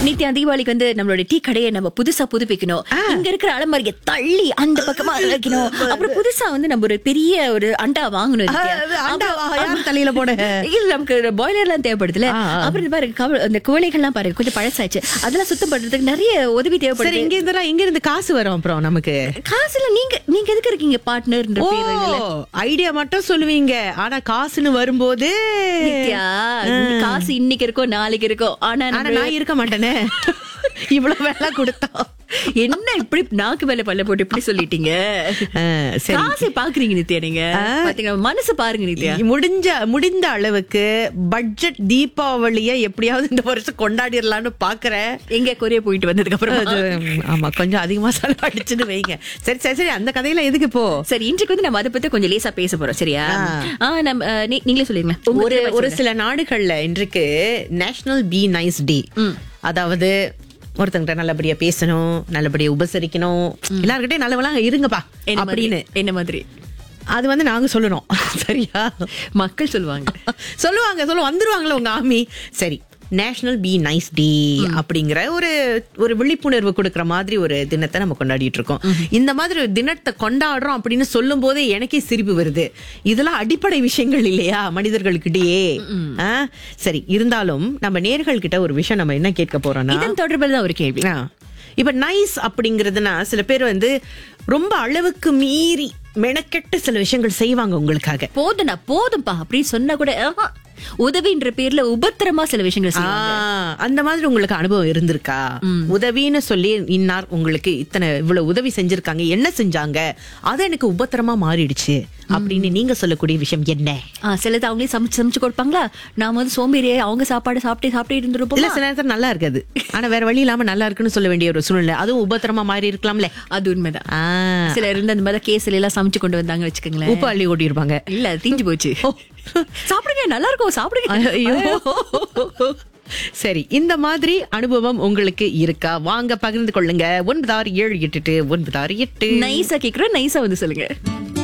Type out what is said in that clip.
நித்யா தீபாவளிக்கு வந்து நம்மளோட டீ கடையை நம்ம புதுசா புதுப்பிக்கணும் இங்க இருக்கிற அலமாரியை தள்ளி அந்த பக்கமா வைக்கணும் அப்புறம் புதுசா வந்து நம்ம ஒரு பெரிய ஒரு அண்டா வாங்கணும் நித்யா. அது அண்டாவா? அப்புறம் யார் தலையில போட? இல்ல நமக்கு பாய்லர் எல்லாம் தேவைப்படுதுல ஆ, ஆ. அப்புறம் இந்த பாருங்க கவ- அந்த குவளைகள்லாம் பாருங்க கொஞ்சம் பழசாச்சு அதெல்லாம் சுத்தம் பண்றதுக்கு நிறைய உதவி சரி தேவைப்படுது இங்க இருந்தா இங்க இருந்து காசு வரும் அப்புறம் நமக்கு காசுல நீங்க நீங்க எதுக்கு இருக்கீங்க பார்ட்னர்ன்ற ஓ பேர்ல ஐடியா மட்டும் சொல்லுவீங்க ஆனா காசுன்னு வரும்போது நித்யா காசு இன்னைக்கு இருக்கும் நாளைக்கு இருக்கும் ஆனா ஆனா நம்ம- நான் இருக்க மாட்டேனே இவ்வளவு வேலை கொடுத்தா என்ன இப்படி நாக்கு மேல பல்ல போட்டு இப்படி சொல்லிட்டீங்க ஆ, சரி காசை பாக்குறீங்க நித்யா நீங்க பாத்தீங்களா மனசு பாருங்க நித்யா முடிஞ்ச முடிந்த அளவுக்கு பட்ஜெட் தீபாவளிய எப்படியாவது இந்த வருஷம் கொண்டாடிடலாம்னு பாக்குறேன் எங்க கொரிய போயிட்டு வந்ததுக்கு அப்புறம் அது, ஆமா கொஞ்சம் அதிகமா செலவழிச்சுன்னு வைங்க சரி சரி சரி அந்த கதையில எதுக்கு இப்போ சரி இன்றைக்கு வந்து நம்ம அதை பத்தி கொஞ்சம் லேசா பேச போறோம் சரியா ஆ, நம்ம அஹ், நீ- நீங்களே சொல்லுங்க ஒரு ஒரு சில நாடுகள்ல இன்றைக்கு நேஷனல் பி நைஸ் டே அதாவது ஒருத்தங்கிட்ட நல்லபடியா பேசணும் நல்லபடியா உபசரிக்கணும் எல்லார்கிட்டயும் நல்லவெல்லாம் இருங்கப்பா என்ன அப்படின்னு அப்படின்னு என்ன மாதிரி அது வந்து நாங்க சொல்லணும் சரியா மக்கள் சொல்லுவாங்க சொல்லுவாங்க சொல்ல வந்துருவாங்களே உங்க ஆமி சரி நேஷனல் பி நைஸ் டே அப்படிங்கிற ஒரு ஒரு விழிப்புணர்வு கொடுக்கிற மாதிரி ஒரு தினத்தை நம்ம கொண்டாடிட்டு இருக்கோம் இந்த மாதிரி ஒரு தினத்தை கொண்டாடுறோம் அப்படின்னு சொல்லும் போதே எனக்கே சிரிப்பு வருது இதெல்லாம் அடிப்படை விஷயங்கள் இல்லையா மனிதர்களுக்கிட்டயே ஆ? சரி இருந்தாலும் நம்ம நேர்கள் கிட்ட ஒரு விஷயம் நம்ம என்ன கேட்க போறோம்னா இதன் தொடர்பில் தான் ஒரு கேள்வி ஆ. இப்ப நைஸ் அப்படிங்கறதுனா சில பேர் வந்து ரொம்ப அளவுக்கு மீறி மெனக்கெட்டு சில விஷயங்கள் செய்வாங்க உங்களுக்காக போதும்டா போதும்பா அப்படின்னு சொன்னா கூட ஆஹா, உதவின்ற பேர்ல உபத்திரமா சில விஷயங்கள் செய்வாங்க ஆ, அந்த மாதிரி உங்களுக்கு அனுபவம் இருந்திருக்கா உதவின்னு சொல்லி இன்னார் உங்களுக்கு இத்தனை இவ்வளவு உதவி செஞ்சிருக்காங்க என்ன செஞ்சாங்க அது எனக்கு உபத்திரமா மாறிடுச்சு அப்படின்னு நீங்க சொல்லக்கூடிய விஷயம் என்ன ஆ, சிலது அவங்களே சமைச்சு சமைச்சு கொடுப்பாங்களா நாம வந்து சோம்பேறியே அவங்க சாப்பாடு சாப்பிட்டு சாப்பிட்டு இல்ல இருந்திருப்போம் சில நேரத்துல நல்லா இருக்காது ஆனா வேற வழி இல்லாம நல்லா இருக்குன்னு சொல்ல வேண்டிய ஒரு சூழ்நிலை அதுவும் உபத்திரமா மாறி இருக்கலாம்ல அது உண்மைதான் ஆ, சிலர் இருந்து அந்த மாதிரி கேஸ்ல எல்லாம் சமைச்சு கொண்டு வந்தாங்க வச்சுக்கோங்களேன் உப்பு அள்ளி ஓட்டியிருப்பாங்க இல்ல அது தீஞ்சு போச்சு சாப்பிடுங்க நல்லா இருக்கும் சாப்பிடுங்க ஐயோ சரி இந்த மாதிரி அனுபவம் உங்களுக்கு இருக்கா வாங்க பகிர்ந்து கொள்ளுங்க ஒன்பது ஆறு ஏழு எட்டு எட்டு ஒன்பது ஆறு எட்டு நைஸா கேக்குறோம் நைஸா வந்து சொல்லுங்க